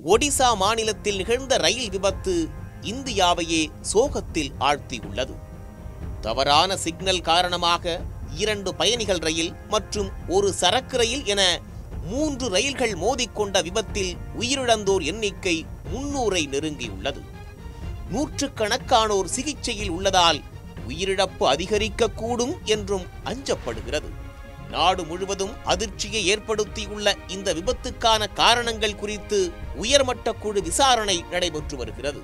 ஒடிசா மாநிலத்தில் நிகழ்ந்த ரயில் விபத்து இந்தியாவையே சோகத்தில் ஆழ்த்தியுள்ளது தவறான சிக்னல் காரணமாக இரண்டு பயணிகள் ரயில் மற்றும் ஒரு சரக்கு ரயில் என மூன்று ரயில்கள் மோதிக்கொண்ட விபத்தில் உயிரிழந்தோர் எண்ணிக்கை முன்னூரை நெருங்கியுள்ளது நூற்றுக்கணக்கானோர் சிகிச்சையில் உள்ளதால் உயிரிழப்பு அதிகரிக்கக்கூடும் என்றும் அஞ்சப்படுகிறது நாடு முழுவதும் அதிர்ச்சியை ஏற்படுத்தியுள்ள இந்த விபத்துக்கான காரணங்கள் குறித்து உயர்மட்ட குழு விசாரணை நடைபெற்று வருகிறது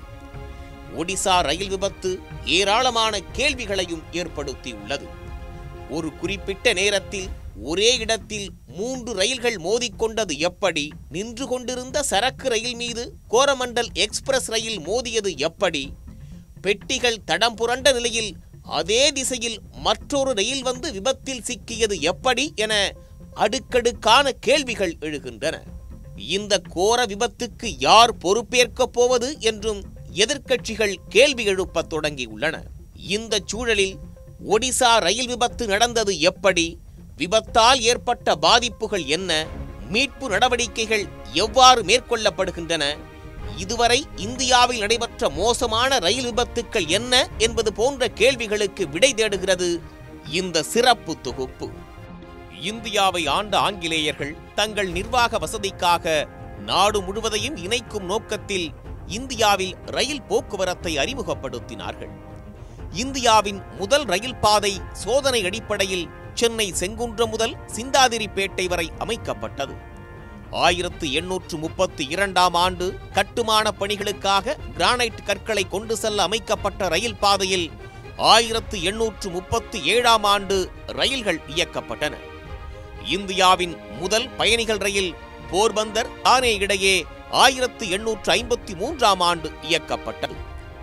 ஒடிசா ரயில் விபத்து ஏராளமான கேள்விகளையும் ஏற்படுத்தியுள்ளது ஒரு குறிப்பிட்ட நேரத்தில் ஒரே இடத்தில் மூன்று ரயில்கள் மோதிக்கொண்டது எப்படி நின்று கொண்டிருந்த சரக்கு ரயில் மீது கோரமண்டல் எக்ஸ்பிரஸ் ரயில் மோதியது எப்படி பெட்டிகள் தடம் புரண்ட நிலையில் அதே திசையில் மற்றொரு ரயில் வந்து விபத்தில் சிக்கியது எப்படி என அடுக்கடுக்கான கேள்விகள் எழுகின்றன இந்த கோர விபத்துக்கு யார் பொறுப்பேற்கப் போவது என்றும் எதிர்க்கட்சிகள் கேள்வி எழுப்பத் தொடங்கியுள்ளன இந்த சூழலில் ஒடிசா ரயில் விபத்து நடந்தது எப்படி விபத்தால் ஏற்பட்ட பாதிப்புகள் என்ன மீட்பு நடவடிக்கைகள் எவ்வாறு மேற்கொள்ளப்படுகின்றன இதுவரை இந்தியாவில் நடைபெற்ற மோசமான ரயில் விபத்துக்கள் என்ன என்பது போன்ற கேள்விகளுக்கு விடை தேடுகிறது இந்த சிறப்பு தொகுப்பு இந்தியாவை ஆண்ட ஆங்கிலேயர்கள் தங்கள் நிர்வாக வசதிக்காக நாடு முழுவதையும் இணைக்கும் நோக்கத்தில் இந்தியாவில் ரயில் போக்குவரத்தை அறிமுகப்படுத்தினார்கள் இந்தியாவின் முதல் ரயில் பாதை சோதனை அடிப்படையில் சென்னை செங்குன்றம் முதல் சிந்தாதிரிப்பேட்டை வரை அமைக்கப்பட்டது ஆயிரத்து எண்ணூற்று முப்பத்தி இரண்டாம் ஆண்டு கட்டுமான பணிகளுக்காக கிரானைட் கற்களை கொண்டு செல்ல அமைக்கப்பட்ட ரயில் பாதையில் ஆயிரத்து எண்ணூற்று முப்பத்தி ஏழாம் ஆண்டு ரயில்கள் இயக்கப்பட்டன இந்தியாவின் முதல் பயணிகள் ரயில் போர்பந்தர் தானே இடையே ஆயிரத்து எண்ணூற்று ஐம்பத்தி மூன்றாம் ஆண்டு இயக்கப்பட்டது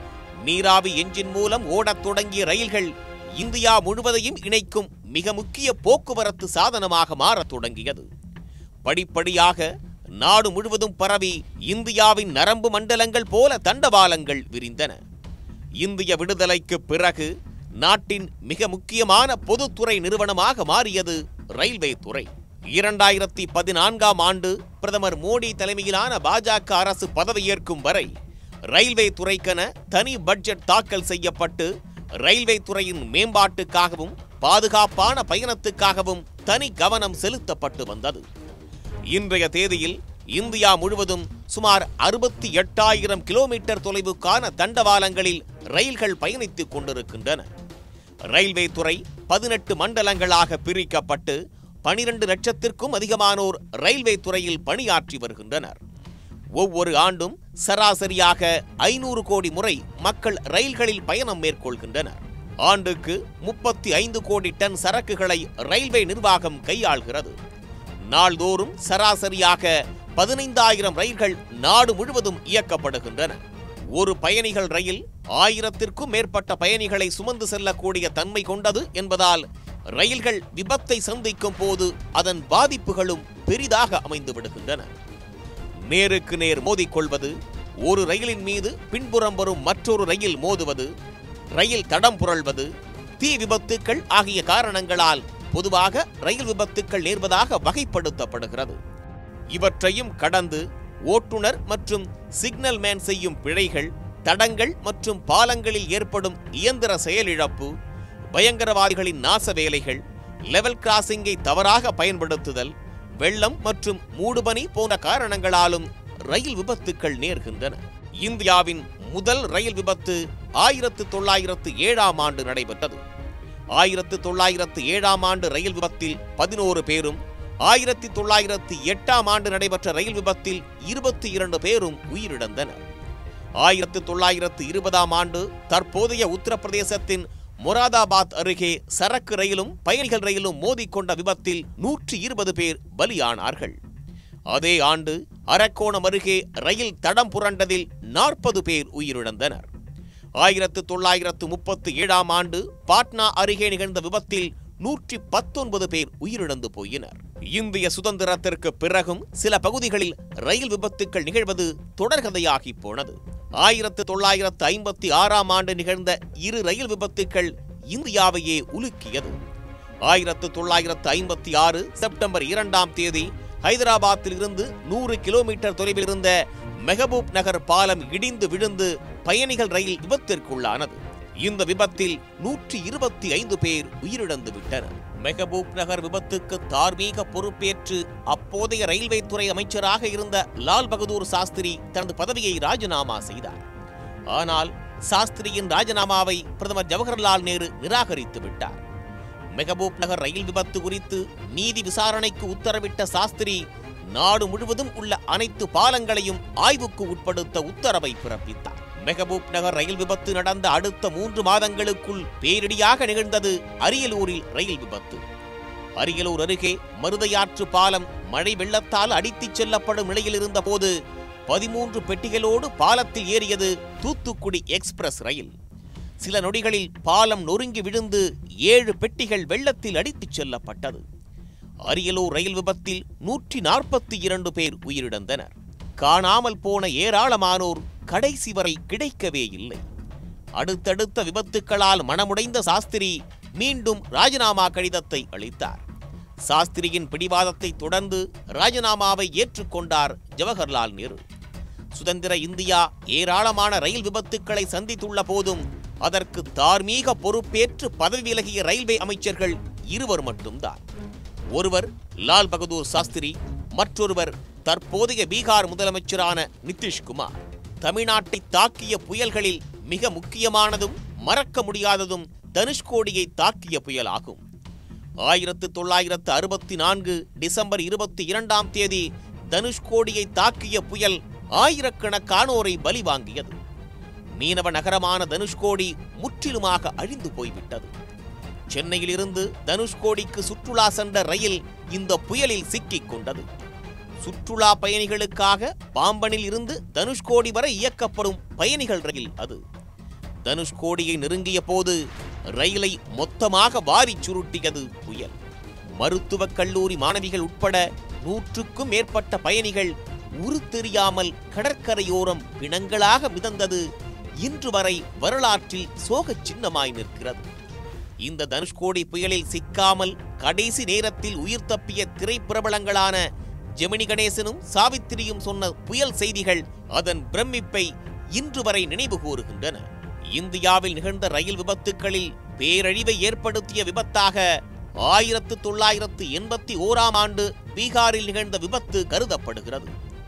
நீராவி என்ஜின் மூலம் ஓடத் தொடங்கிய ரயில்கள் இந்தியா முழுவதையும் இணைக்கும் மிக முக்கிய போக்குவரத்து சாதனமாக மாறத் தொடங்கியது படிப்படியாக நாடு முழுவதும் பரவி இந்தியாவின் நரம்பு மண்டலங்கள் போல தண்டவாளங்கள் விரிந்தன இந்திய விடுதலைக்கு பிறகு நாட்டின் மிக முக்கியமான பொதுத்துறை நிறுவனமாக மாறியது ரயில்வே துறை இரண்டாயிரத்தி பதினான்காம் ஆண்டு பிரதமர் மோடி தலைமையிலான பாஜக அரசு பதவியேற்கும் வரை ரயில்வே துறைக்கென தனி பட்ஜெட் தாக்கல் செய்யப்பட்டு ரயில்வே துறையின் மேம்பாட்டுக்காகவும் பாதுகாப்பான பயணத்துக்காகவும் தனி கவனம் செலுத்தப்பட்டு வந்தது இன்றைய தேதியில் இந்தியா முழுவதும் சுமார் அறுபத்தி எட்டாயிரம் கிலோமீட்டர் தொலைவுக்கான தண்டவாளங்களில் ரயில்கள் பயணித்துக் கொண்டிருக்கின்றன ரயில்வே துறை பதினெட்டு மண்டலங்களாக பிரிக்கப்பட்டு பனிரெண்டு லட்சத்திற்கும் அதிகமானோர் ரயில்வே துறையில் பணியாற்றி வருகின்றனர் ஒவ்வொரு ஆண்டும் சராசரியாக ஐநூறு கோடி முறை மக்கள் ரயில்களில் பயணம் மேற்கொள்கின்றனர் ஆண்டுக்கு முப்பத்தி ஐந்து கோடி டன் சரக்குகளை ரயில்வே நிர்வாகம் கையாள்கிறது நாள்தோறும் சராசரியாக பதினைந்தாயிரம் ரயில்கள் நாடு முழுவதும் இயக்கப்படுகின்றன ஒரு பயணிகள் ரயில் ஆயிரத்திற்கும் மேற்பட்ட பயணிகளை சுமந்து செல்லக்கூடிய தன்மை கொண்டது என்பதால் ரயில்கள் விபத்தை சந்திக்கும் போது அதன் பாதிப்புகளும் பெரிதாக அமைந்து விடுகின்றன நேருக்கு நேர் மோதிக்கொள்வது ஒரு ரயிலின் மீது பின்புறம் வரும் மற்றொரு ரயில் மோதுவது ரயில் தடம் புரள்வது தீ விபத்துக்கள் ஆகிய காரணங்களால் பொதுவாக ரயில் விபத்துக்கள் நேர்வதாக வகைப்படுத்தப்படுகிறது இவற்றையும் கடந்து ஓட்டுநர் மற்றும் சிக்னல் மேன் செய்யும் பிழைகள் தடங்கள் மற்றும் பாலங்களில் ஏற்படும் இயந்திர செயலிழப்பு பயங்கரவாதிகளின் நாச வேலைகள் லெவல் கிராசிங்கை தவறாக பயன்படுத்துதல் வெள்ளம் மற்றும் மூடுபனி போன்ற காரணங்களாலும் ரயில் விபத்துக்கள் நேர்கின்றன இந்தியாவின் முதல் ரயில் விபத்து ஆயிரத்து தொள்ளாயிரத்து ஏழாம் ஆண்டு நடைபெற்றது ஆயிரத்து தொள்ளாயிரத்து ஏழாம் ஆண்டு ரயில் விபத்தில் பதினோரு பேரும் ஆயிரத்தி தொள்ளாயிரத்து எட்டாம் ஆண்டு நடைபெற்ற ரயில் விபத்தில் இருபத்தி இரண்டு பேரும் உயிரிழந்தனர் ஆயிரத்து தொள்ளாயிரத்து இருபதாம் ஆண்டு தற்போதைய உத்தரப்பிரதேசத்தின் மொராதாபாத் அருகே சரக்கு ரயிலும் பயணிகள் ரயிலும் மோதிக்கொண்ட விபத்தில் நூற்றி இருபது பேர் பலியானார்கள் அதே ஆண்டு அரக்கோணம் அருகே ரயில் தடம் புரண்டதில் நாற்பது பேர் உயிரிழந்தனர் ஆயிரத்து தொள்ளாயிரத்து முப்பத்து ஏழாம் ஆண்டு பாட்னா அருகே நிகழ்ந்த விபத்தில் நூற்றி பத்தொன்பது பேர் உயிரிழந்து போயினர் இந்திய சுதந்திரத்திற்கு பிறகும் சில பகுதிகளில் ரயில் விபத்துக்கள் நிகழ்வது தொடர்கதையாகி போனது ஆயிரத்து தொள்ளாயிரத்து ஐம்பத்தி ஆறாம் ஆண்டு நிகழ்ந்த இரு ரயில் விபத்துக்கள் இந்தியாவையே உலுக்கியது ஆயிரத்து தொள்ளாயிரத்து ஐம்பத்தி ஆறு செப்டம்பர் இரண்டாம் தேதி ஹைதராபாத்தில் இருந்து நூறு கிலோமீட்டர் தொலைவில் இருந்த மெஹபூப் நகர் பாலம் இடிந்து விழுந்து பயணிகள் ரயில் விபத்திற்குள்ளானது இந்த விபத்தில் நூற்றி இருபத்தி ஐந்து பேர் உயிரிழந்து விட்டனர் மெஹபூப் நகர் விபத்துக்கு தார்மீக பொறுப்பேற்று அப்போதைய ரயில்வே துறை அமைச்சராக இருந்த லால் பகதூர் சாஸ்திரி தனது பதவியை ராஜினாமா செய்தார் ஆனால் சாஸ்திரியின் ராஜினாமாவை பிரதமர் ஜவஹர்லால் நேரு நிராகரித்து விட்டார் மெஹபூப் நகர் ரயில் விபத்து குறித்து நீதி விசாரணைக்கு உத்தரவிட்ட சாஸ்திரி நாடு முழுவதும் உள்ள அனைத்து பாலங்களையும் ஆய்வுக்கு உட்படுத்த உத்தரவை பிறப்பித்தார் மெஹபூப் நகர் ரயில் விபத்து நடந்த அடுத்த மூன்று மாதங்களுக்குள் பேரிடியாக நிகழ்ந்தது அரியலூரில் ரயில் விபத்து அரியலூர் அருகே மருதையாற்று பாலம் மழை வெள்ளத்தால் அடித்துச் செல்லப்படும் நிலையில் இருந்தபோது பதிமூன்று பெட்டிகளோடு பாலத்தில் ஏறியது தூத்துக்குடி எக்ஸ்பிரஸ் ரயில் சில நொடிகளில் பாலம் நொறுங்கி விழுந்து ஏழு பெட்டிகள் வெள்ளத்தில் அடித்துச் செல்லப்பட்டது அரியலூர் ரயில் விபத்தில் நூற்றி நாற்பத்தி இரண்டு பேர் உயிரிழந்தனர் காணாமல் போன ஏராளமானோர் கடைசி வரை கிடைக்கவே இல்லை அடுத்தடுத்த விபத்துக்களால் மனமுடைந்த சாஸ்திரி மீண்டும் ராஜினாமா கடிதத்தை அளித்தார் சாஸ்திரியின் பிடிவாதத்தை தொடர்ந்து ராஜினாமாவை ஏற்றுக்கொண்டார் ஜவஹர்லால் நேரு சுதந்திர இந்தியா ஏராளமான ரயில் விபத்துக்களை சந்தித்துள்ள போதும் அதற்கு தார்மீக பொறுப்பேற்று பதவி விலகிய ரயில்வே அமைச்சர்கள் இருவர் மட்டும்தான் ஒருவர் லால் பகதூர் சாஸ்திரி மற்றொருவர் தற்போதைய பீகார் முதலமைச்சரான நிதிஷ்குமார் தமிழ்நாட்டை தாக்கிய புயல்களில் மிக முக்கியமானதும் மறக்க முடியாததும் தனுஷ்கோடியை தாக்கிய புயலாகும் ஆயிரத்து தொள்ளாயிரத்து அறுபத்தி நான்கு டிசம்பர் இருபத்தி இரண்டாம் தேதி தனுஷ்கோடியை தாக்கிய புயல் ஆயிரக்கணக்கானோரை பலி வாங்கியது மீனவ நகரமான தனுஷ்கோடி முற்றிலுமாக அழிந்து போய்விட்டது சென்னையிலிருந்து தனுஷ்கோடிக்கு சுற்றுலா சென்ற ரயில் இந்த புயலில் சிக்கிக் கொண்டது சுற்றுலா பயணிகளுக்காக பாம்பனில் இருந்து தனுஷ்கோடி வரை இயக்கப்படும் பயணிகள் ரயில் அது தனுஷ்கோடியை நெருங்கிய போது ரயிலை மொத்தமாக வாரிச் சுருட்டியது புயல் மருத்துவக் கல்லூரி மாணவிகள் உட்பட நூற்றுக்கும் மேற்பட்ட பயணிகள் உரு தெரியாமல் கடற்கரையோரம் பிணங்களாக மிதந்தது இன்று வரை வரலாற்றில் சோகச் சின்னமாய் நிற்கிறது இந்த தனுஷ்கோடி புயலில் சிக்காமல் கடைசி நேரத்தில் உயிர் தப்பிய திரைப்பிரபலங்களான ஜெமினி கணேசனும் சாவித்திரியும் சொன்ன புயல் செய்திகள் அதன் பிரமிப்பை இன்று வரை நினைவு கூறுகின்றன இந்தியாவில் நிகழ்ந்த ரயில் விபத்துக்களில் பேரழிவை ஏற்படுத்திய விபத்தாக ஆயிரத்து தொள்ளாயிரத்து எண்பத்தி ஓராம் ஆண்டு பீகாரில் நிகழ்ந்த விபத்து கருதப்படுகிறது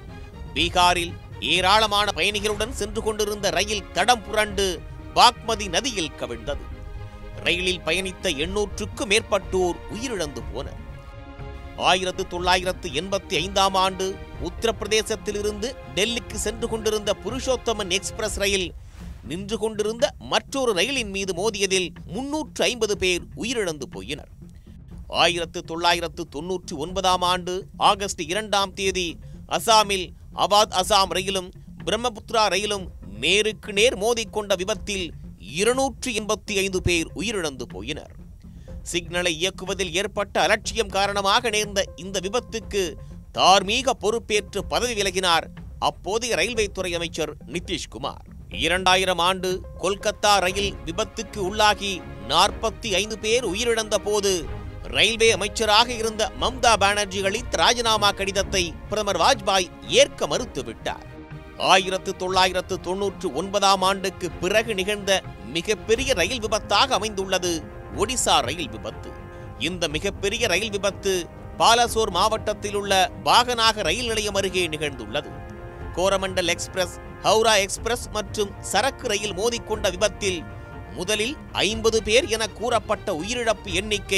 பீகாரில் ஏராளமான பயணிகளுடன் சென்று கொண்டிருந்த ரயில் தடம் புரண்டு பாக்மதி நதியில் கவிழ்ந்தது ரயிலில் பயணித்த எண்ணூற்றுக்கும் மேற்பட்டோர் உயிரிழந்து போனர் ஆயிரத்து தொள்ளாயிரத்து எண்பத்தி ஐந்தாம் ஆண்டு உத்தரப்பிரதேசத்திலிருந்து டெல்லிக்கு சென்று கொண்டிருந்த புருஷோத்தமன் எக்ஸ்பிரஸ் ரயில் நின்று கொண்டிருந்த மற்றொரு ரயிலின் மீது மோதியதில் முன்னூற்று ஐம்பது பேர் உயிரிழந்து போயினர் ஆயிரத்து தொள்ளாயிரத்து தொன்னூற்றி ஒன்பதாம் ஆண்டு ஆகஸ்ட் இரண்டாம் தேதி அசாமில் அவாத் அசாம் ரயிலும் பிரம்மபுத்ரா ரயிலும் நேருக்கு நேர் மோதிக்கொண்ட விபத்தில் இருநூற்று எண்பத்தி ஐந்து பேர் உயிரிழந்து போயினர் சிக்னலை இயக்குவதில் ஏற்பட்ட அலட்சியம் காரணமாக நேர்ந்த இந்த விபத்துக்கு தார்மீக பொறுப்பேற்று பதவி விலகினார் அப்போதைய ரயில்வே துறை அமைச்சர் நிதிஷ்குமார் இரண்டாயிரம் ஆண்டு கொல்கத்தா ரயில் விபத்துக்கு உள்ளாகி நாற்பத்தி ஐந்து பேர் உயிரிழந்த போது ரயில்வே அமைச்சராக இருந்த மம்தா பானர்ஜி அளித்த ராஜினாமா கடிதத்தை பிரதமர் வாஜ்பாய் ஏற்க மறுத்துவிட்டார் ஆயிரத்து தொள்ளாயிரத்து தொன்னூற்று ஒன்பதாம் ஆண்டுக்கு பிறகு நிகழ்ந்த மிகப்பெரிய ரயில் விபத்தாக அமைந்துள்ளது ஒடிசா ரயில் விபத்து இந்த மிகப்பெரிய ரயில் விபத்து பாலசோர் மாவட்டத்தில் உள்ள பாகனாக ரயில் நிலையம் அருகே நிகழ்ந்துள்ளது கோரமண்டல் எக்ஸ்பிரஸ் ஹவுரா எக்ஸ்பிரஸ் மற்றும் சரக்கு ரயில் மோதிக்கொண்ட விபத்தில் முதலில் ஐம்பது பேர் என கூறப்பட்ட உயிரிழப்பு எண்ணிக்கை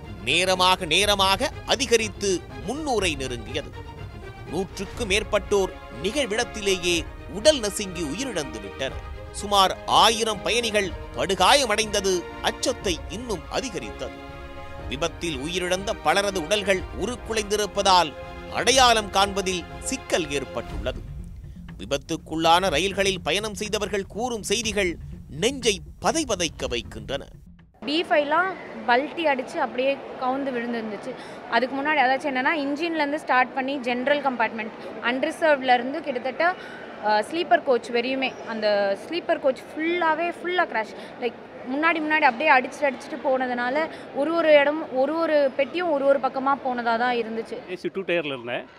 நேரமாக நேரமாக அதிகரித்து முன்னூரை நெருங்கியது நூற்றுக்கும் மேற்பட்டோர் நிகழ்விடத்திலேயே உடல் நசுங்கி உயிரிழந்து விட்டனர் சுமார் ஆயிரம் பயணிகள் படுகாயமடைந்தது அச்சத்தை இன்னும் அதிகரித்தது விபத்தில் உயிரிழந்த பலரது உடல்கள் உருக்குலைந்திருப்பதால் அடையாளம் காண்பதில் சிக்கல் ஏற்பட்டுள்ளது விபத்துக்குள்ளான ரயில்களில் பயணம் செய்தவர்கள் கூறும் செய்திகள் நெஞ்சை பதைபதைக்க வைக்கின்றன பி ஃபைவ்லாம் பல்ட்டி அடித்து அப்படியே கவுந்து விழுந்துருந்துச்சு அதுக்கு முன்னாடி அதாச்சும் என்னென்னா இன்ஜின்லேருந்து ஸ்டார்ட் பண்ணி ஜென்ரல் கம்பார்ட்மெண்ட் அன்ரிசர்வ்லேருந்து கிட்டத்தட்ட ஸ்லீப்பர் கோச் வரையுமே அந்த ஸ்லீப்பர் கோச் ஃபுல்லாகவே ஃபுல்லாக கிராஷ் லைக் முன்னாடி முன்னாடி அப்படியே அடிச்சுட்டு அடிச்சுட்டு போனதுனால ஒரு ஒரு இடமும் ஒரு ஒரு பெட்டியும் ஒரு ஒரு பக்கமாக போனதாக தான் இருந்துச்சு ஏசி டூ டயரில் இருந்தேன்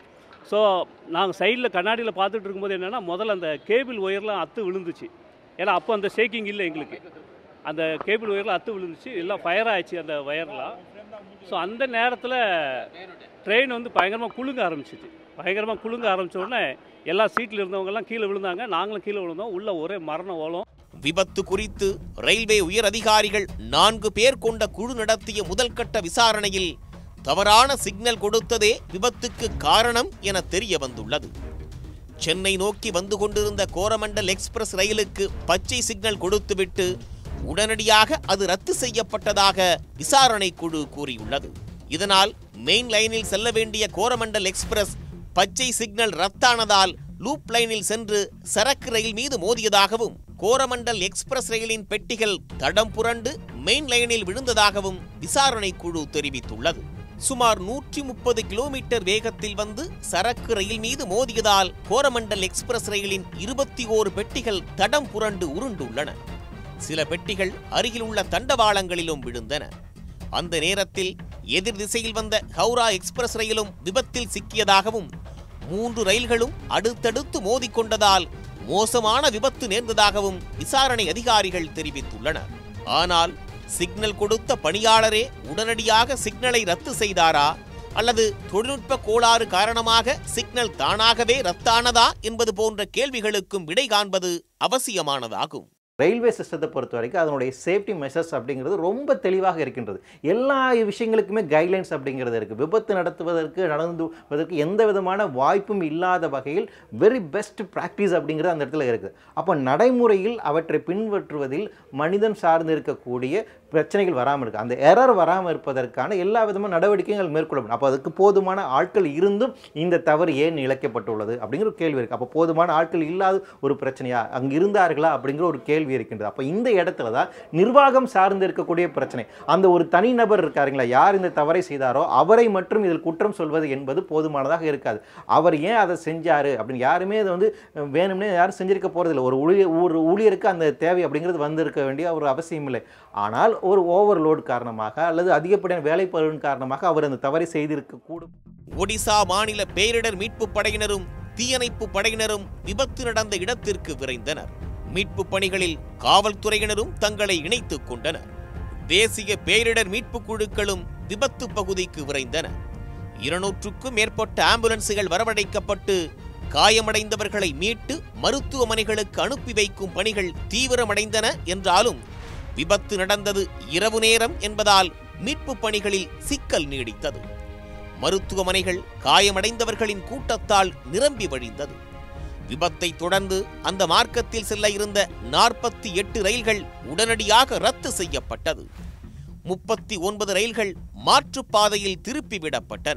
ஸோ நாங்கள் சைடில் கண்ணாடியில் பார்த்துட்டு இருக்கும்போது என்னென்னா முதல்ல அந்த கேபிள் ஒயர்லாம் அத்து விழுந்துச்சு ஏன்னா அப்போ அந்த ஷேக்கிங் இல்லை எங்களுக்கு அந்த கேபிள் ஒயரில் அத்து விழுந்துச்சு எல்லாம் ஃபயர் ஆயிடுச்சு அந்த ஒயர்லாம் ஸோ அந்த நேரத்தில் ட்ரெயின் வந்து பயங்கரமாக குலுங்க ஆரம்பிச்சிச்சு பயங்கரமாக குலுங்க ஆரம்பிச்ச உடனே எல்லா சீட்டில் இருந்தவங்கெல்லாம் கீழே விழுந்தாங்க நாங்களும் கீழே விழுந்தோம் உள்ள ஒரே மரண ஓலம் விபத்து குறித்து ரயில்வே உயர் அதிகாரிகள் நான்கு பேர் கொண்ட குழு நடத்திய முதல் கட்ட விசாரணையில் தவறான சிக்னல் கொடுத்ததே விபத்துக்கு காரணம் என தெரிய வந்துள்ளது சென்னை நோக்கி வந்து கொண்டிருந்த கோரமண்டல் எக்ஸ்பிரஸ் ரயிலுக்கு பச்சை சிக்னல் கொடுத்துவிட்டு உடனடியாக அது ரத்து செய்யப்பட்டதாக விசாரணை குழு கூறியுள்ளது இதனால் மெயின் லைனில் செல்ல வேண்டிய கோரமண்டல் எக்ஸ்பிரஸ் பச்சை சிக்னல் ரத்தானதால் லூப் லைனில் சென்று சரக்கு ரயில் மீது மோதியதாகவும் கோரமண்டல் எக்ஸ்பிரஸ் ரயிலின் பெட்டிகள் தடம் புரண்டு மெயின் லைனில் விழுந்ததாகவும் விசாரணை குழு தெரிவித்துள்ளது சுமார் நூற்றி முப்பது கிலோமீட்டர் வேகத்தில் வந்து சரக்கு ரயில் மீது மோதியதால் கோரமண்டல் எக்ஸ்பிரஸ் ரயிலின் இருபத்தி ஓரு பெட்டிகள் தடம் புரண்டு உருண்டுள்ளன சில பெட்டிகள் அருகில் உள்ள தண்டவாளங்களிலும் விழுந்தன அந்த நேரத்தில் எதிர் திசையில் வந்த ஹவுரா எக்ஸ்பிரஸ் ரயிலும் விபத்தில் சிக்கியதாகவும் மூன்று ரயில்களும் அடுத்தடுத்து மோதிக்கொண்டதால் மோசமான விபத்து நேர்ந்ததாகவும் விசாரணை அதிகாரிகள் தெரிவித்துள்ளனர் ஆனால் சிக்னல் கொடுத்த பணியாளரே உடனடியாக சிக்னலை ரத்து செய்தாரா அல்லது தொழில்நுட்ப கோளாறு காரணமாக சிக்னல் தானாகவே ரத்தானதா என்பது போன்ற கேள்விகளுக்கும் விடை காண்பது அவசியமானதாகும் ரயில்வே சிஸ்டத்தை பொறுத்த வரைக்கும் அதனுடைய சேஃப்டி மெஷர்ஸ் அப்படிங்கிறது ரொம்ப தெளிவாக இருக்கின்றது எல்லா விஷயங்களுக்குமே கைட்லைன்ஸ் அப்படிங்கிறது இருக்குது விபத்து நடத்துவதற்கு நடந்துவதற்கு எந்த விதமான வாய்ப்பும் இல்லாத வகையில் வெரி பெஸ்ட் ப்ராக்டிஸ் அப்படிங்கிறது அந்த இடத்துல இருக்குது அப்போ நடைமுறையில் அவற்றை பின்பற்றுவதில் மனிதன் சார்ந்து இருக்கக்கூடிய பிரச்சனைகள் வராமல் இருக்குது அந்த எரர் வராமல் இருப்பதற்கான எல்லா விதமான நடவடிக்கைகள் மேற்கொள்ளப்படும் அப்போ அதுக்கு போதுமான ஆட்கள் இருந்தும் இந்த தவறு ஏன் இழைக்கப்பட்டுள்ளது அப்படிங்கிற ஒரு கேள்வி இருக்குது அப்போ போதுமான ஆட்கள் இல்லாத ஒரு பிரச்சனையா அங்கே இருந்தார்களா அப்படிங்கிற ஒரு கேள்வி இருக்கின்றது அப்போ இந்த இடத்துல தான் நிர்வாகம் சார்ந்து இருக்கக்கூடிய பிரச்சனை அந்த ஒரு தனிநபர் இருக்காருங்களா யார் இந்த தவறை செய்தாரோ அவரை மட்டும் இதில் குற்றம் சொல்வது என்பது போதுமானதாக இருக்காது அவர் ஏன் அதை செஞ்சாரு அப்படின்னு யாருமே இதை வந்து அஹ், வேணும்னே யாரும் செஞ்சிருக்க போகிறதில்ல ஒரு ஊழியர் ஒரு ஊழியருக்கு அந்த தேவை அப்படிங்கிறது வந்திருக்க வேண்டிய ஒரு அவசியம் இல்லை ஆனால் ஒரு ஓவர்லோட் காரணமாக அல்லது அதிகப்படியான வேலைப்பழுவின் காரணமாக அவர் அந்த தவறை செய்திருக்க கூடும் ஒடிசா மாநில பேரிடர் மீட்பு படையினரும் தீயணைப்பு படையினரும் விபத்து நடந்த இடத்திற்கு விரைந்தனர் மீட்பு பணிகளில் காவல்துறையினரும் தங்களை இணைத்துக் கொண்டனர் தேசிய பேரிடர் மீட்பு குழுக்களும் விபத்து பகுதிக்கு விரைந்தன இருநூற்றுக்கும் மேற்பட்ட ஆம்புலன்ஸுகள் வரவழைக்கப்பட்டு காயமடைந்தவர்களை மீட்டு மருத்துவமனைகளுக்கு அனுப்பி வைக்கும் பணிகள் தீவிரமடைந்தன என்றாலும் விபத்து நடந்தது இரவு நேரம் என்பதால் மீட்பு பணிகளில் சிக்கல் நீடித்தது மருத்துவமனைகள் காயமடைந்தவர்களின் கூட்டத்தால் நிரம்பி வழிந்தது விபத்தை தொடர்ந்து அந்த மார்க்கத்தில் செல்ல இருந்த நாற்பத்தி எட்டு ரயில்கள் உடனடியாக ரத்து செய்யப்பட்டது முப்பத்தி ஒன்பது ரயில்கள் மாற்றுப்பாதையில் திருப்பிவிடப்பட்டன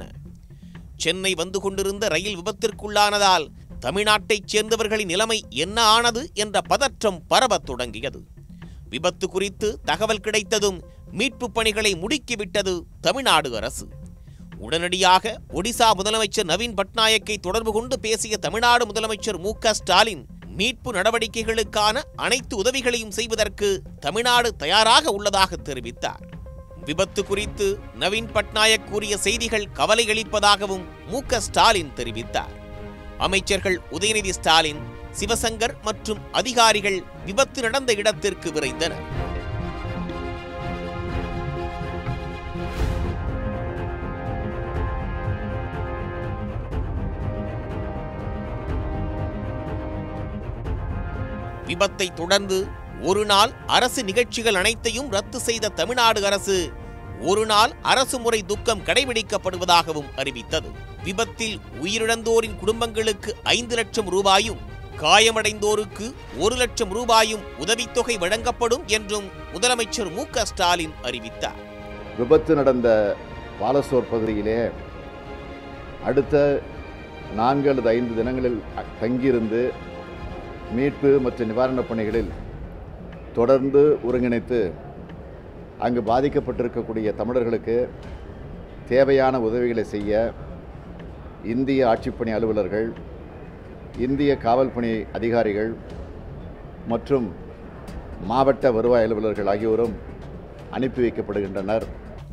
சென்னை வந்து கொண்டிருந்த ரயில் விபத்திற்குள்ளானதால் தமிழ்நாட்டைச் சேர்ந்தவர்களின் நிலைமை என்ன ஆனது என்ற பதற்றம் பரவத் தொடங்கியது விபத்து குறித்து தகவல் கிடைத்ததும் மீட்புப் பணிகளை முடுக்கிவிட்டது தமிழ்நாடு அரசு உடனடியாக ஒடிசா முதலமைச்சர் நவீன் பட்நாயக்கை தொடர்பு கொண்டு பேசிய தமிழ்நாடு முதலமைச்சர் மு க ஸ்டாலின் மீட்பு நடவடிக்கைகளுக்கான அனைத்து உதவிகளையும் செய்வதற்கு தமிழ்நாடு தயாராக உள்ளதாக தெரிவித்தார் விபத்து குறித்து நவீன் பட்நாயக் கூறிய செய்திகள் கவலையளிப்பதாகவும் மு க ஸ்டாலின் தெரிவித்தார் அமைச்சர்கள் உதயநிதி ஸ்டாலின் சிவசங்கர் மற்றும் அதிகாரிகள் விபத்து நடந்த இடத்திற்கு விரைந்தனர் விபத்தை தொடர்ந்து ஒரு நாள் அரசு நிகழ்ச்சிகள் அனைத்தையும் ரத்து செய்த தமிழ்நாடு அரசு ஒரு நாள் அரசு முறை துக்கம் கடைபிடிக்கப்படுவதாகவும் அறிவித்தது விபத்தில் உயிரிழந்தோரின் குடும்பங்களுக்கு ஐந்து லட்சம் ரூபாயும் காயமடைந்தோருக்கு ஒரு லட்சம் ரூபாயும் உதவித்தொகை வழங்கப்படும் என்றும் முதலமைச்சர் மு க ஸ்டாலின் அறிவித்தார் விபத்து நடந்த பாலசோர் பகுதியிலே அடுத்த நான்கு அல்லது ஐந்து தினங்களில் அ- தங்கியிருந்து மீட்பு மற்றும் நிவாரணப் பணிகளில் தொடர்ந்து ஒருங்கிணைத்து அங்கு பாதிக்கப்பட்டிருக்கக்கூடிய தமிழர்களுக்கு தேவையான உதவிகளை செய்ய இந்திய ஆட்சிப்பணி அலுவலர்கள் இந்திய காவல் பணி அதிகாரிகள் மற்றும் மாவட்ட வருவாய் அலுவலர்கள் ஆகியோரும் அனுப்பி வைக்கப்படுகின்றனர்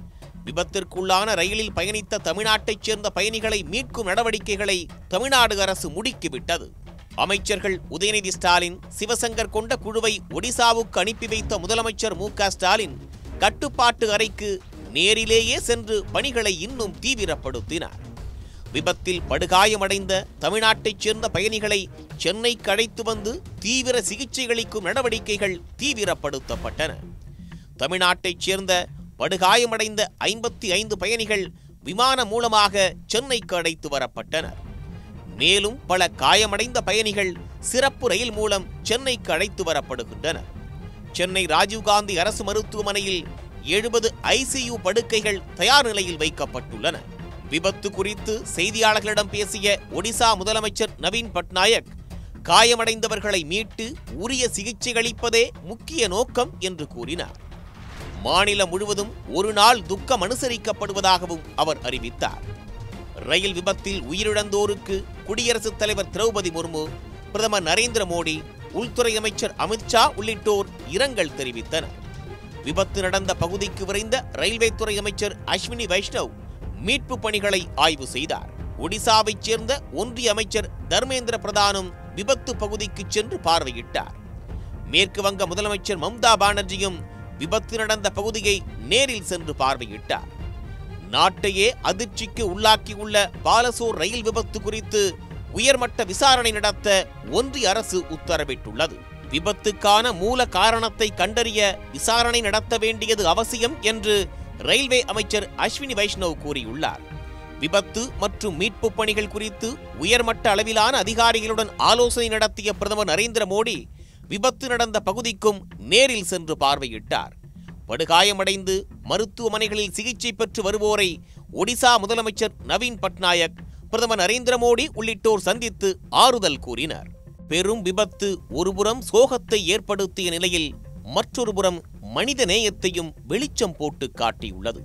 விபத்திற்குள்ளான ரயிலில் பயணித்த தமிழ்நாட்டைச் சேர்ந்த பயணிகளை மீட்கும் நடவடிக்கைகளை தமிழ்நாடு அரசு முடுக்கிவிட்டது அமைச்சர்கள் உதயநிதி ஸ்டாலின் சிவசங்கர் கொண்ட குழுவை ஒடிசாவுக்கு அனுப்பி வைத்த முதலமைச்சர் மு க ஸ்டாலின் கட்டுப்பாட்டு அறைக்கு நேரிலேயே சென்று பணிகளை இன்னும் தீவிரப்படுத்தினார் விபத்தில் படுகாயமடைந்த தமிழ்நாட்டைச் சேர்ந்த பயணிகளை சென்னைக்கு அழைத்து வந்து தீவிர சிகிச்சை அளிக்கும் நடவடிக்கைகள் தீவிரப்படுத்தப்பட்டன தமிழ்நாட்டைச் சேர்ந்த படுகாயமடைந்த ஐம்பத்தி ஐந்து பயணிகள் விமானம் மூலமாக சென்னைக்கு அழைத்து வரப்பட்டனர் மேலும் பல காயமடைந்த பயணிகள் சிறப்பு ரயில் மூலம் சென்னைக்கு அழைத்து வரப்படுகின்றனர் சென்னை ராஜீவ்காந்தி அரசு மருத்துவமனையில் எழுபது ஐசியு படுக்கைகள் தயார் நிலையில் வைக்கப்பட்டுள்ளன விபத்து குறித்து செய்தியாளர்களிடம் பேசிய ஒடிசா முதலமைச்சர் நவீன் பட்நாயக் காயமடைந்தவர்களை மீட்டு உரிய சிகிச்சை அளிப்பதே முக்கிய நோக்கம் என்று கூறினார் மாநிலம் முழுவதும் ஒரு நாள் துக்கம் அனுசரிக்கப்படுவதாகவும் அவர் அறிவித்தார் ரயில் விபத்தில் உயிரிழந்தோருக்கு குடியரசுத் தலைவர் திரௌபதி முர்மு பிரதமர் நரேந்திர மோடி உள்துறை அமைச்சர் அமித்ஷா உள்ளிட்டோர் இரங்கல் தெரிவித்தனர் விபத்து நடந்த பகுதிக்கு விரைந்த ரயில்வே துறை அமைச்சர் அஸ்வினி வைஷ்ணவ் மீட்பு பணிகளை ஆய்வு செய்தார் ஒடிசாவைச் சேர்ந்த ஒன்றிய அமைச்சர் தர்மேந்திர பிரதானும் விபத்து பகுதிக்கு சென்று பார்வையிட்டார் மேற்கு வங்க முதலமைச்சர் மம்தா பானர்ஜியும் விபத்து நடந்த பகுதியை நேரில் சென்று பார்வையிட்டார் நாட்டையே அதிர்ச்சிக்கு உள்ளாக்கியுள்ள பாலசோர் ரயில் விபத்து குறித்து உயர்மட்ட விசாரணை நடத்த ஒன்றிய அரசு உத்தரவிட்டுள்ளது விபத்துக்கான மூல காரணத்தை கண்டறிய விசாரணை நடத்த வேண்டியது அவசியம் என்று ரயில்வே அமைச்சர் அஸ்வினி வைஷ்ணவ் கூறியுள்ளார் விபத்து மற்றும் மீட்பு பணிகள் குறித்து உயர்மட்ட அளவிலான அதிகாரிகளுடன் ஆலோசனை நடத்திய பிரதமர் நரேந்திர மோடி விபத்து நடந்த பகுதிக்கும் நேரில் சென்று பார்வையிட்டார் படுகாயமடைந்து மருத்துவமனைகளில் சிகிச்சை பெற்று வருவோரை ஒடிசா முதலமைச்சர் நவீன் பட்நாயக் பிரதமர் நரேந்திர மோடி உள்ளிட்டோர் சந்தித்து ஆறுதல் கூறினர் பெரும் விபத்து ஒருபுறம் சோகத்தை ஏற்படுத்திய நிலையில் மற்றொரு புறம் மனித நேயத்தையும் வெளிச்சம் போட்டு காட்டியுள்ளது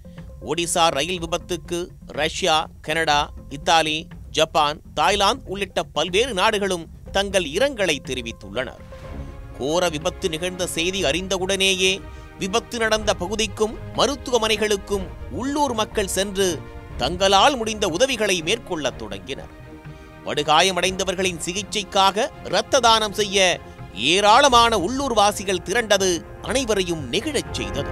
ஒடிசா ரயில் விபத்துக்கு Russia Canada Italy Japan Thailand உள்ளிட்ட பல்வேறு நாடுகளும் தங்கள் இரங்கலை தெரிவித்துள்ளனர் கோர விபத்து நிகழ்ந்த செய்தி அறிந்தவுடனேயே விபத்து நடந்த பகுதிக்கும் மருத்துவமனைகளுக்கும் உள்ளூர் மக்கள் சென்று தங்களால் முடிந்த உதவிகளை மேற்கொள்ளத் தொடங்கினர் படுகாயமடைந்தவர்களின் சிகிச்சைக்காக இரத்த தானம் செய்ய ஏராளமான உள்ளூர் வாசிகள் திரண்டது அனைவரையும் நெகிழச் செய்தது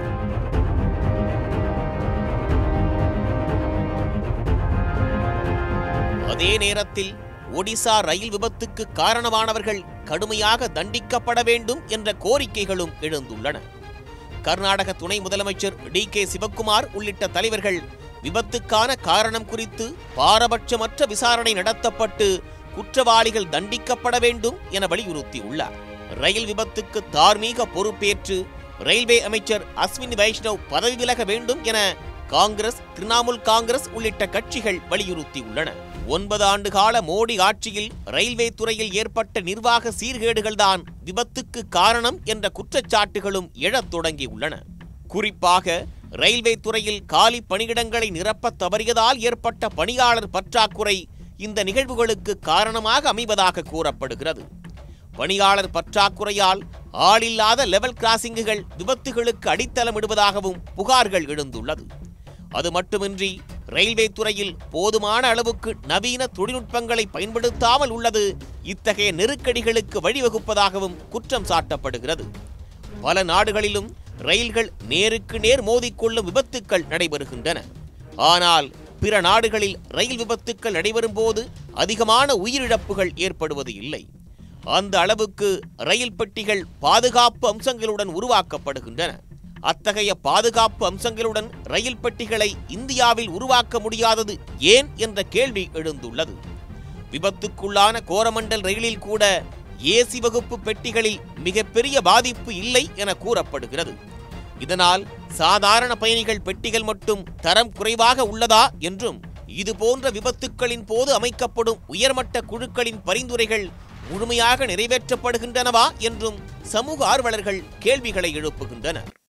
அதே நேரத்தில் ஒடிசா ரயில் விபத்துக்கு காரணமானவர்கள் கடுமையாக தண்டிக்கப்பட வேண்டும் என்ற கோரிக்கைகளும் எழுந்துள்ளன கர்நாடக துணை முதலமைச்சர் டி கே சிவக்குமார் உள்ளிட்ட தலைவர்கள் விபத்துக்கான காரணம் குறித்து பாரபட்சமற்ற விசாரணை நடத்தப்பட்டு குற்றவாளிகள் தண்டிக்கப்பட வேண்டும் என வலியுறுத்தியுள்ளார் ரயில் விபத்துக்கு தார்மீக பொறுப்பேற்று ரயில்வே அமைச்சர் அஸ்வினி வைஷ்ணவ் பதவி விலக வேண்டும் என காங்கிரஸ் திரிணாமுல் காங்கிரஸ் உள்ளிட்ட கட்சிகள் வலியுறுத்தியுள்ளன ஒன்பது ஆண்டு கால மோடி ஆட்சியில் ரயில்வே துறையில் ஏற்பட்ட நிர்வாக சீர்கேடுகள்தான் விபத்துக்கு காரணம் என்ற குற்றச்சாட்டுகளும் எழத் தொடங்கியுள்ளன குறிப்பாக ரயில்வே துறையில் காலி பணியிடங்களை நிரப்பத் தவறியதால் ஏற்பட்ட பணியாளர் பற்றாக்குறை இந்த நிகழ்வுகளுக்கு காரணமாக அமைவதாக கூறப்படுகிறது பணியாளர் பற்றாக்குறையால் ஆளில்லாத லெவல் கிராசிங்குகள் விபத்துகளுக்கு அடித்தளமிடுவதாகவும் புகார்கள் எழுந்துள்ளது அது மட்டுமின்றி ரயில்வே துறையில் போதுமான அளவுக்கு நவீன தொழில்நுட்பங்களை பயன்படுத்தாமல் உள்ளது இத்தகைய நெருக்கடிகளுக்கு வழிவகுப்பதாகவும் குற்றம் சாட்டப்படுகிறது பல நாடுகளிலும் ரயில்கள் நேருக்கு நேர் மோதிக்கொள்ளும் விபத்துக்கள் நடைபெறுகின்றன ஆனால் பிற நாடுகளில் ரயில் விபத்துக்கள் நடைபெறும் போது அதிகமான உயிரிழப்புகள் ஏற்படுவது இல்லை அந்த அளவுக்கு ரயில் பெட்டிகள் பாதுகாப்பு அம்சங்களுடன் உருவாக்கப்படுகின்றன அத்தகைய பாதுகாப்பு அம்சங்களுடன் ரயில் பெட்டிகளை இந்தியாவில் உருவாக்க முடியாதது ஏன் என்ற கேள்வி எழுந்துள்ளது விபத்துக்குள்ளான கோரமண்டல் ரயிலில் கூட ஏசி வகுப்பு பெட்டிகளில் மிகப்பெரிய பாதிப்பு இல்லை என கூறப்படுகிறது இதனால் சாதாரண பயணிகள் பெட்டிகள் மட்டும் தரம் குறைவாக உள்ளதா என்றும் இதுபோன்ற விபத்துக்களின் போது அமைக்கப்படும் உயர்மட்ட குழுக்களின் பரிந்துரைகள் முழுமையாக நிறைவேற்றப்படுகின்றனவா என்றும் சமூக ஆர்வலர்கள் கேள்விகளை எழுப்புகின்றனர்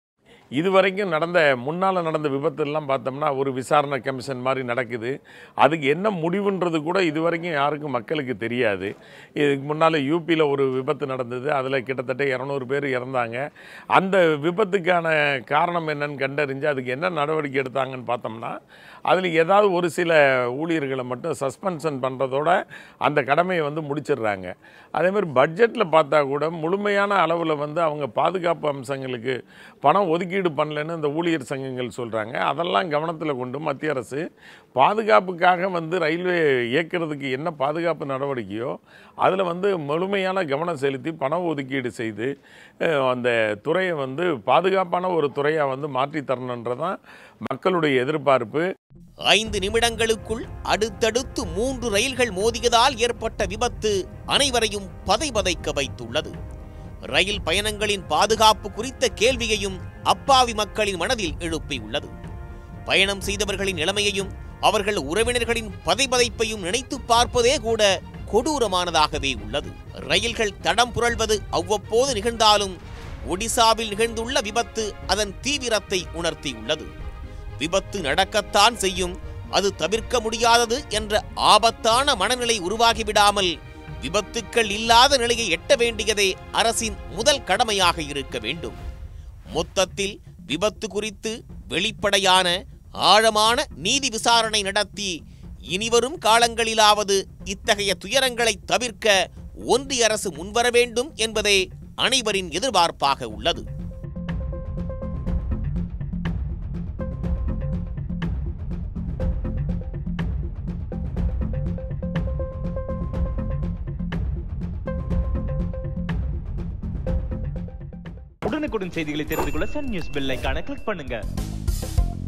இதுவரைக்கும் நடந்த முன்னால் நடந்த விபத்துலாம் பார்த்தோம்னா ஒரு விசாரணை கமிஷன் மாதிரி நடக்குது அதுக்கு என்ன முடிவுன்றது கூட இதுவரைக்கும் யாருக்கும் மக்களுக்கு தெரியாது இதுக்கு முன்னால் யூபியில் ஒரு விபத்து நடந்தது அதில் கிட்டத்தட்ட இரநூறு பேர் இறந்தாங்க அந்த விபத்துக்கான காரணம் என்னன்னு கண்டறிஞ்சு அதுக்கு என்ன நடவடிக்கை எடுத்தாங்கன்னு பார்த்தோம்னா அதில் ஏதாவது ஒரு சில ஊழியர்களை மட்டும் சஸ்பென்ஷன் பண்ணுறதோட அந்த கடமையை வந்து முடிச்சிடுறாங்க அதே மாதிரி பட்ஜெட்டில் பார்த்தா கூட முழுமையான அளவில் வந்து அவங்க பாதுகாப்பு அம்சங்களுக்கு பணம் ஒதுக்கீடு பண்ணலைன்னு இந்த ஊழியர் சங்கங்கள் சொல்கிறாங்க அதெல்லாம் கவனத்தில் கொண்டு மத்திய அரசு பாதுகாப்புக்காக வந்து ரயில்வே இயக்கிறதுக்கு என்ன பாதுகாப்பு நடவடிக்கையோ அதில் வந்து முழுமையான கவனம் செலுத்தி பண ஒதுக்கீடு செய்து அஹ், அந்த துறையை வந்து பாதுகாப்பான ஒரு துறையாக வந்து மாற்றி தரணுன்றதான் மக்களுடைய எதிர்பார்ப்பு ஐந்து நிமிடங்களுக்குள் அடுத்தடுத்து மூன்று ரயில்கள் மோதியதால் ஏற்பட்ட விபத்து அனைவரையும் பதைபதைக்க வைத்துள்ளது ரயில் பயணங்களின் பாதுகாப்பு குறித்த கேள்வியையும் அப்பாவி மக்களின் மனதில் எழுப்பியுள்ளது பயணம் செய்தவர்களின் நிலைமையையும் அவர்கள் உறவினர்களின் பதைபதைப்பையும் நினைத்து பார்ப்பதே கூட கொடூரமானதாகவே உள்ளது ரயில்கள் தடம் புரள்வது அவ்வப்போது நிகழ்ந்தாலும் ஒடிசாவில் நிகழ்ந்துள்ள விபத்து அதன் தீவிரத்தை உணர்த்தியுள்ளது விபத்து நடக்கத்தான் செய்யும் அது தவிர்க்க முடியாதது என்ற ஆபத்தான மனநிலை உருவாகிவிடாமல் விபத்துக்கள் இல்லாத நிலையை எட்ட வேண்டியதே அரசின் முதல் கடமையாக இருக்க வேண்டும் மொத்தத்தில் விபத்து குறித்து வெளிப்படையான ஆழமான நீதி விசாரணை நடத்தி இனிவரும் காலங்களிலாவது இத்தகைய துயரங்களை தவிர்க்க ஒன்றிய அரசு முன்வர வேண்டும் என்பதே அனைவரின் எதிர்பார்ப்பாக உள்ளது உடனுக்குடன் செய்திகளை தெரிந்து கொள்ள சன் நியூஸ் பெல் ஐகானை கிளிக் பண்ணுங்க